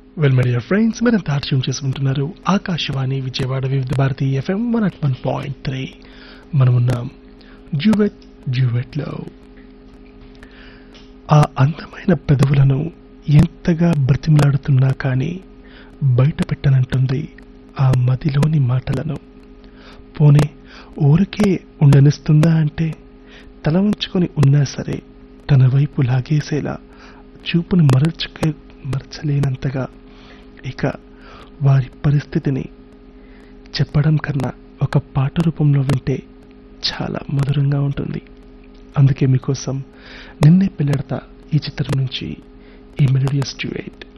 well my dear friends మీరంతా ఆర్చ్యం చేసుకుంటున్నారు Akashvani Vijayawada Vividh Bharati FM one at one point three మనమున్నాం జ్యూవెట్ జ్యూవెట్లో ఆ అందమైన పెదవులను ఎంతగా బ్రతిమలాడుతున్నా కానీ బయట పెట్టనంటుంది ఆ మదిలోని మాటలను పోనీ ఊరికే ఉండనిస్తుందా అంటే తల వంచుకొని ఉన్నా సరే తన వైపు లాగేసేలా చూపును మరచుకే మరచలేనంతగా ఇక వారి పరిస్థితిని చెప్పడం కన్నా ఒక పాట రూపంలో వింటే చాలా మధురంగా ఉంటుంది అందుకే మీకోసం నిన్నే పిల్లడతా ఈ చిత్రం నుంచి ఈ మెలోడియస్ డ్యూయేట్